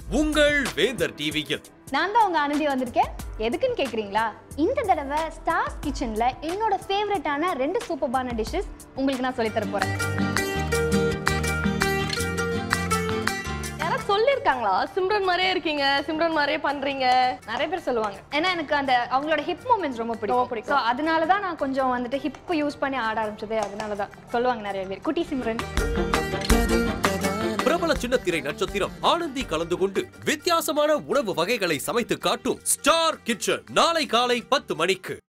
உங்கள் வேந்தர் டிவியில் நான் தான் உங்க ஆனந்தி வந்திருக்கேன் எதுக்குன்னு கேக்குறீங்களா இந்த தடவை ஸ்டார்ஸ் கிச்சன்ல என்னோட ஃபேவரட்டான ரெண்டு சூப்பர்பான டிஷ்ஷஸ் உங்களுக்கு நான் சொல்லித் தர போறேன் யாராவது சொல்லிருக்காங்களா சிம்ரன் மாதிரியே இருக்கீங்க சிம்ரன் மாதிரியே பண்றீங்க நிறைய பேர் சொல்லுவாங்க ஏன்னா எனக்கு அந்த அவங்களோட ஹிப் மூமெண்ட்ஸ் ரொம்ப பிடிக்கும் ரொம்ப பிடிக்கும். ஸோ அதனால தான் நான் கொஞ்சம் வந்துட்டு ஹிப் யூஸ் பண்ணி ஆட ஆரம்பிச்சது அதனால தான் சொல்லுவாங்க நிறைய பேர் குட்டி சிம்ரன் பிரபல சின்னத்திரை நட்சத்திரம் ஆனந்தி கலந்து கொண்டு வித்தியாசமான உணவு வகைகளை சமைத்து காட்டும் ஸ்டார் கிச்சன் நாளை காலை பத்து மணிக்கு